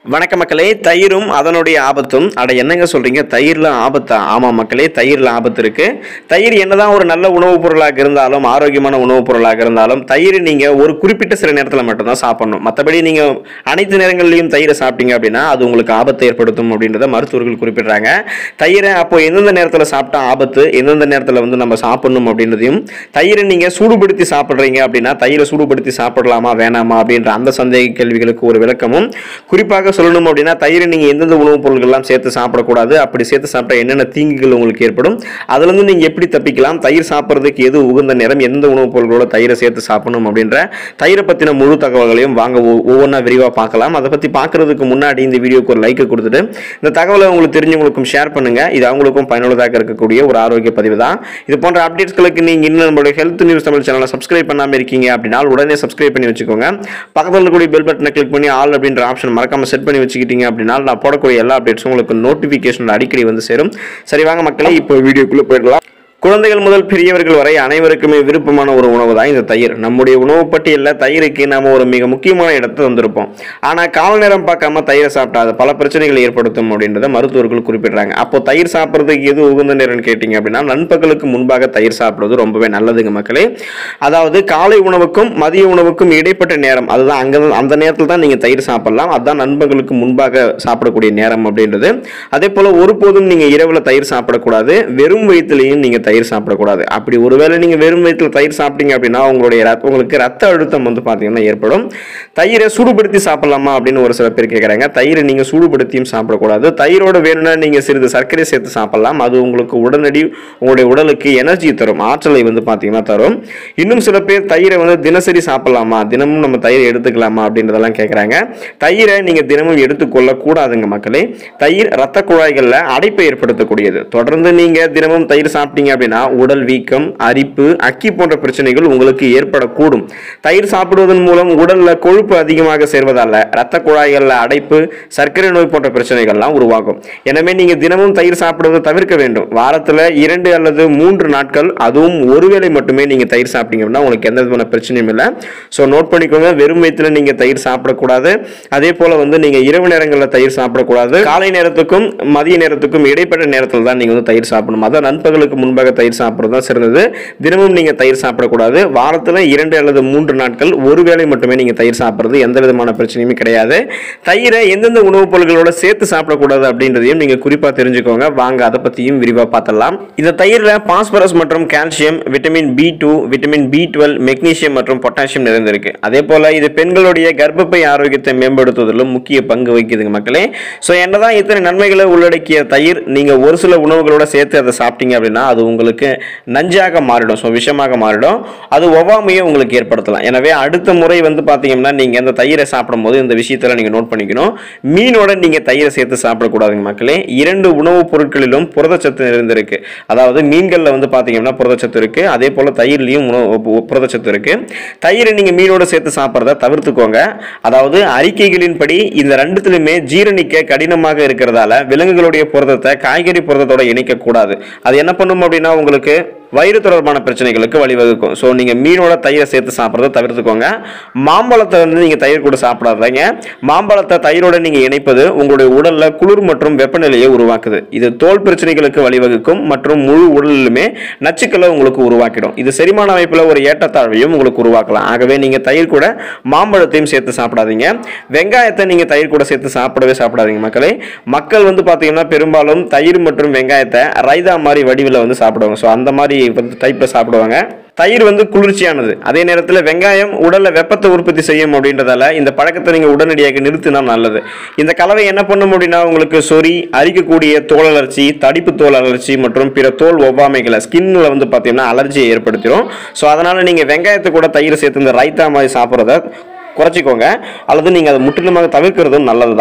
வணக்க மக்களே தயிரும் அதனுடைய ஆபத்தும் அட என்னங்க சொல்றீங்க தயிர்ல ஆபத்தா ஆமா மக்களே தயிர்ல ஆபத்து இருக்கு தயிர் என்னதான் ஒரு நல்ல உணவுப் பொருளாக இருந்தாலும் ஆரோக்கியமான உணவுப் பொருளாக இருந்தாலும் தயிர் நீங்க ஒரு குறிப்பிட்ட சில நேரத்தில் மட்டும்தான் சாப்பிடணும் மற்றபடி நீங்க அனைத்து நேரங்கள்லையும் தயிரை சாப்பிட்டீங்க அப்படின்னா அது உங்களுக்கு ஆபத்தை ஏற்படுத்தும் அப்படின்றத மருத்துவர்கள் குறிப்பிடுறாங்க தயிரை அப்போ எந்தெந்த நேரத்தில் சாப்பிட்டா ஆபத்து எந்தெந்த நேரத்தில் வந்து நம்ம சாப்பிடணும் அப்படின்றதையும் தயிரை நீங்க சூடுபடுத்தி சாப்பிட்றீங்க அப்படின்னா தயிரை சூடுபடுத்தி சாப்பிடலாமா வேணாமா அப்படின்ற அந்த சந்தேக கேள்விகளுக்கு ஒரு விளக்கமும் குறிப்பாக சொல்லணும் அப்படின்னா தயிரை நீங்கள் எந்தெந்த உணவுப் பொருட்கள்லாம் சேர்த்து சாப்பிடக்கூடாது அப்படி சேர்த்து சாப்பிட்டா என்னென்ன தீங்குகள் உங்களுக்கு ஏற்படும் அதுலேருந்து நீங்கள் எப்படி தப்பிக்கலாம் தயிர் சாப்பிட்றதுக்கு எது உகந்த நேரம் எந்த உணவுப் பொருட்களோட தயிரை சேர்த்து சாப்பிடணும் அப்படின்ற தயிரை பற்றின முழு தகவல்களையும் வாங்க ஒ- ஒவ்வொன்றா விரிவாக பார்க்கலாம் அதை பற்றி பார்க்கறதுக்கு முன்னாடி இந்த வீடியோக்கு ஒரு லைக்கை கொடுத்துட்டு இந்த தகவலை உங்களுக்கு தெரிஞ்சவங்களுக்கும் ஷேர் பண்ணுங்க இது அவங்களுக்கும் பயனுள்ளதாக இருக்கக்கூடிய ஒரு ஆரோக்கிய பதிவு தான் இது போன்ற அப்டேட்ஸ்களுக்கு நீங்கள் இன்னும் நம்மளுடைய ஹெல்த் நியூஸ் தமிழ் சேனலை சப்ஸ்கிரைப் பண்ணாமல் இருக்கீங்க அப்படின்னா உடனே சப்ஸ்கிரைப் பண்ணி வச்சுக்கோங்க பக்கத்தில் இருக்கக்கூடிய பெல் பட்டனை கிளிக் பண்ணி ஆல் அப்படின்ற ஆப்ஷன் மறக்காம செட் பண்ணி வச்சுக்கிட்டீங்க அப்படின்னா நான் போடக்கூடிய எல்லா அப்டேட்ஸும் உங்களுக்கு நோட்டிஃபிகேஷன் அடிக்கடி வந்து சேரும் சரி வாங்க மக்களே இப்போ வீடியோக்குள்ளே போயிடலாம் குழந்தைகள் முதல் பெரியவர்கள் வரை அனைவருக்குமே விருப்பமான ஒரு உணவு தான் இந்த தயிர் நம்முடைய உணவு பட்டியலில் தயிருக்கு நாம ஒரு மிக முக்கியமான இடத்தை வந்திருப்போம் ஆனால் கால நேரம் பார்க்காம தயிரை சாப்பிட்டா அது பல பிரச்சனைகளை ஏற்படுத்தும் அப்படின்றத மருத்துவர்கள் குறிப்பிடுறாங்க அப்போ தயிர் சாப்பிட்றதுக்கு எது உகந்த நேரம்னு கேட்டிங்க அப்படின்னா நண்பகலுக்கு முன்பாக தயிர் சாப்பிடுவது ரொம்பவே நல்லதுங்க மக்களே அதாவது காலை உணவுக்கும் மதிய உணவுக்கும் இடைப்பட்ட நேரம் அதுதான் அங்கே அந்த நேரத்தில் தான் நீங்கள் தயிர் சாப்பிடலாம் அதுதான் நண்பர்களுக்கு முன்பாக சாப்பிடக்கூடிய நேரம் அப்படின்றது அதே போல் ஒருபோதும் நீங்கள் இரவில் தயிர் சாப்பிடக்கூடாது வெறும் வயிற்றுலையும் நீங்கள் தயிர் சாப்பிடக்கூடாது அப்படி ஒருவேளை நீங்கள் வெறும் வயிற்றில் தயிர் சாப்பிட்டீங்க அப்படின்னா உங்களுடைய ரத்த உங்களுக்கு ரத்த அழுத்தம் வந்து பார்த்தீங்கன்னா ஏற்படும் தயிரை சூடுபடுத்தி சாப்பிடலாமா அப்படின்னு ஒரு சில பேர் கேட்குறாங்க தயிரை நீங்கள் சூடுபடுத்தியும் சாப்பிடக்கூடாது தயிரோட வேணும்னா நீங்கள் சிறிது சர்க்கரை சேர்த்து சாப்பிடலாம் அது உங்களுக்கு உடனடி உங்களுடைய உடலுக்கு எனர்ஜி தரும் ஆற்றலை வந்து பார்த்தீங்கன்னா தரும் இன்னும் சில பேர் தயிரை வந்து தினசரி சாப்பிடலாமா தினமும் நம்ம தயிர் எடுத்துக்கலாமா அப்படின்றதெல்லாம் கேட்குறாங்க தயிரை நீங்கள் தினமும் எடுத்துக்கொள்ள கூடாதுங்க மக்களே தயிர் ரத்த குழாய்களில் அடைப்பை ஏற்படுத்தக்கூடியது தொடர்ந்து நீங்கள் தினமும் தயிர் சாப்பிட்டீங்க அப்படின்னா உடல் வீக்கம் அரிப்பு அக்கி போன்ற பிரச்சனைகள் உங்களுக்கு ஏற்படக்கூடும் தயிர் சாப்பிடுவதன் மூலம் உடல்ல கொழுப்பு அதிகமாக சேர்வதால ரத்த குழாய்களில் அடைப்பு சர்க்கரை நோய் போன்ற பிரச்சனைகள்லாம் உருவாகும் எனவே நீங்க தினமும் தயிர் சாப்பிடுவதை தவிர்க்க வேண்டும் வாரத்துல இரண்டு அல்லது மூன்று நாட்கள் அதுவும் ஒருவேளை மட்டுமே நீங்க தயிர் சாப்பிட்டீங்க அப்படின்னா உங்களுக்கு எந்த விதமான பிரச்சனையும் இல்லை ஸோ நோட் பண்ணிக்கோங்க வெறும் வயிற்றுல நீங்க தயிர் சாப்பிடக்கூடாது அதே போல வந்து நீங்க இரவு நேரங்களில் தயிர் சாப்பிடக்கூடாது காலை நேரத்துக்கும் மதிய நேரத்துக்கும் இடைப்பட்ட நேரத்தில் தான் நீங்க வந்து தயிர் சாப்பிடணும் அதான் நண்பகலுக்கு முன்பாக தயிர் சாப்பிட்றது தான் சிறந்தது தினமும் நீங்க தயிர் சாப்பிடக்கூடாது வாரத்துல இரண்டு அல்லது மூன்று நாட்கள் ஒருவேளை மட்டுமே நீங்க தயிர் சாப்பிட்றது எந்த விதமான பிரச்சனையுமே கிடையாது தயிரை எந்தெந்த உணவுப் பொருட்களோட சேர்த்து சாப்பிடக்கூடாது அப்படின்றதையும் நீங்க குறிப்பா தெரிஞ்சுக்கோங்க வாங்க அதை பத்தியும் விரிவா பார்த்தலாம் இந்த தயிர்ல பாஸ்பரஸ் மற்றும் calcium vitamin B two vitamin B twelve magnesium மற்றும் பொட்டாசியம் நிறைந்திருக்கு அதே போல இது பெண்களுடைய கர்ப்பப்பை ஆரோக்கியத்தை மேம்படுத்துவதிலும் முக்கிய பங்கு வகிக்குதுங்க மக்களே ஸோ என்னதான் இத்தனை நன்மைகளை உள்ளடக்கிய தயிர் நீங்க ஒரு சில உணவுகளோட சேர்த்து அதை சாப்பிட்டீங்க அப்படின்னா அது உங்களுக்கு நஞ்சாக மாறிடும் ஸோ விஷமாக மாறிடும் அது ஒவ்வாமையை உங்களுக்கு ஏற்படுத்தலாம் எனவே அடுத்த முறை வந்து பார்த்தீங்கன்னா நீங்க இந்த தயிரை சாப்பிடும்போது இந்த விஷயத்துல நீங்க நோட் பண்ணிக்கணும் மீனோட நீங்க தயிரை சேர்த்து சாப்பிடக்கூடாதுங்க மக்களே இரண்டு உணவுப் பொருட்களிலும் புரதச்சத்து நிறைந்திருக்கு அதாவது மீன்களில் வந்து பார்த்தீங்கன்னா புரதச்சத்து இருக்கு அதே போல தயிர்லையும் உணவு பு- புரதச்சத்து இருக்கு தயிரை நீங்க மீனோட சேர்த்து சாப்பிட்றத தவிர்த்துக்கோங்க அதாவது அறிக்கைகளின்படி இந்த ரெண்டுத்துலையுமே ஜீரணிக்க கடினமாக இருக்கிறதால விலங்குகளுடைய புரதத்தை காய்கறி புரதத்தோட இணைக்க கூடாது அது என்ன பண்ணும் அப்படின்னா உங்களுக்கு வயிறு தொடர்பான பிரச்சனைகளுக்கு வழிவகுக்கும் ஸோ நீங்கள் மீனோட தயிரை சேர்த்து சாப்பிட்றத தவிர்த்துக்கோங்க மாம்பழத்தை வந்து நீங்கள் தயிர் கூட சாப்பிடாதீங்க மாம்பழத்தை தயிரோட நீங்கள் இணைப்பது உங்களுடைய உடலில் குளிர் மற்றும் வெப்பநிலையை உருவாக்குது இது தோல் பிரச்சனைகளுக்கு வழிவகுக்கும் மற்றும் முழு உடலிலுமே நச்சுக்களை உங்களுக்கு உருவாக்கிடும் இது செரிமான அமைப்பில் ஒரு ஏற்றத்தாழ்வையும் உங்களுக்கு உருவாக்கலாம் ஆகவே நீங்கள் தயிர் கூட மாம்பழத்தையும் சேர்த்து சாப்பிடாதீங்க வெங்காயத்தை நீங்கள் தயிர் கூட சேர்த்து சாப்பிடவே சாப்பிடாதீங்க மக்களே மக்கள் வந்து பார்த்தீங்கன்னா பெரும்பாலும் தயிர் மற்றும் வெங்காயத்தை ரைதா மாதிரி வடிவில் வந்து சாப்பிடுவாங்க ஸோ அந்த மாதிரி வந்து டைப்பில் சாப்பிடுவாங்க தயிர் வந்து குளிர்ச்சியானது அதே நேரத்தில் வெங்காயம் உடல்ல வெப்பத்தை உற்பத்தி செய்யும் அப்படின்றதால இந்த பழக்கத்தை நீங்கள் உடனடியாக நிறுத்தினா நல்லது இந்த கலவை என்ன பண்ணும் அப்படின்னா உங்களுக்கு சொறி அரிக்கக்கூடிய தோல் அலர்ச்சி தடிப்பு தோல் அலர்ச்சி மற்றும் பிற தோல் ஒவ்வாமைகளை ஸ்கின்ல வந்து பார்த்தீங்கன்னா அலர்ஜியை ஏற்படுத்திடும் ஸோ அதனால நீங்கள் வெங்காயத்தை கூட தயிர் சேர்த்து இந்த ரைத்தா மாதிரி சாப்பிட்றத குறைச்சிக்கோங்க அல்லது நீங்கள் அதை முற்றிலுமாக தவிர்க்கிறதும் நல்லது தான்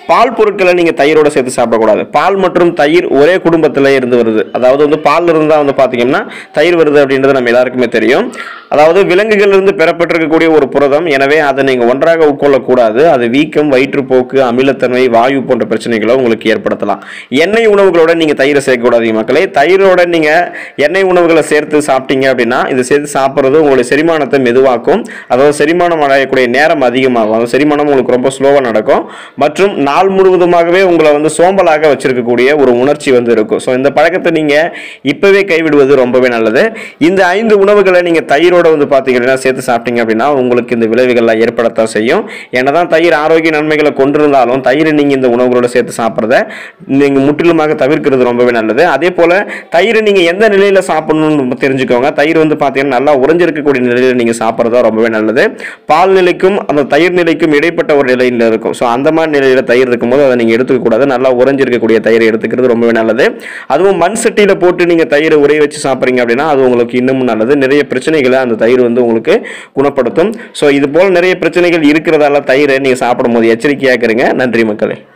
பால் பொருட்களை நீங்கள் தயிரோட சேர்த்து சாப்பிடக்கூடாது பால் மற்றும் தயிர் ஒரே குடும்பத்தில் இருந்து வருது அதாவது வந்து பால் இருந்தால் வந்து பார்த்தீங்கன்னா தயிர் வருது அப்படின்றது நம்ம எல்லாருக்குமே தெரியும் அதாவது விலங்குகளிலிருந்து பெறப்பட்டிருக்கக்கூடிய ஒரு புரதம் எனவே அதை நீங்கள் ஒன்றாக உட்கொள்ளக்கூடாது அது வீக்கம் வயிற்றுப்போக்கு அமிலத்தன்மை வாயு போன்ற பிரச்சனைகளை உங்களுக்கு ஏற்படுத்தலாம் எண்ணெய் உணவுகளோட நீங்கள் தயிரை சேர்க்கக்கூடாதீங்க மக்களே தயிரோட நீங்கள் எண்ணெய் உணவுகளை சேர்த்து சாப்பிட்டீங்க அப்படின்னா இது சேர்த்து சாப்பிட்றது உங்களுடைய செரிமானத்தை மெதுவாக்கும் அதாவது செரிமானம் அடையக்கூடிய நேரம் அதிகமாகும் அதாவது செரிமானம் உங்களுக்கு ரொம்ப ஸ்லோவாக நடக்கும் மற்றும் நாள் முழுவதுமாகவே உங்களை வந்து சோம்பலாக வச்சிருக்கக்கூடிய ஒரு உணர்ச்சி வந்து இருக்கும் ஸோ இந்த பழக்கத்தை நீங்கள் இப்போவே கைவிடுவது ரொம்பவே நல்லது இந்த ஐந்து உணவுகளை நீங்கள் தயிரோட வந்து பார்த்தீங்கன்னா சேர்த்து சாப்பிட்டீங்க அப்படின்னா உங்களுக்கு இந்த விளைவுகள்லாம் ஏற்படத்தான் செய்யும் என்னதான் தயிர் ஆரோக்கிய நன்மைகளை கொண்டிருந்தாலும் தயிரை நீங்கள் இந்த உணவுகளோட சேர்த்து சாப்பிட்றத நீங்கள் முற்றிலுமாக தவிர்க்கிறது ரொம்பவே நல்லது அதே போல் தயிரை நீங்கள் எந்த நிலையில் சாப்பிடணும்னு தெரிஞ்சுக்கோங்க தயிர் வந்து பார்த்தீங்கன்னா நல்லா உறைஞ்சிருக்கக்கூடிய நிலையில் நீங்கள் சாப்பிட்றதா ரொம்பவே நல்லது பால் நிலைக்கும் அந்த தயிர் நிலைக்கும் இடைப்பட்ட ஒரு நிலையில் இருக்கும் ஸோ அந்த மாதிரி நிலையில் தயிர் இருக்கும்போது அதை நீங்கள் எடுத்துக்க கூடாது நல்லா உறைஞ்சிருக்கக்கூடிய தயிரை எடுத்துக்கிறது ரொம்பவே நல்லது அதுவும் மண் சட்டியில் போட்டு நீங்கள் தயிரை உரைய வச்சு சாப்பிட்றீங்க அப்படின்னா அது உங்களுக்கு இன்னமும் நல்லது நிறைய பிரச்சனைகளை அந்த தயிர் வந்து உங்களுக்கு குணப்படுத்தும் ஸோ இது போல் நிறைய பிரச்சனைகள் இருக்கிறதால தயிரை நீங்கள் சாப்பிடும்போது எச்சரிக்கையாக இருங்க நன்றி மக்களே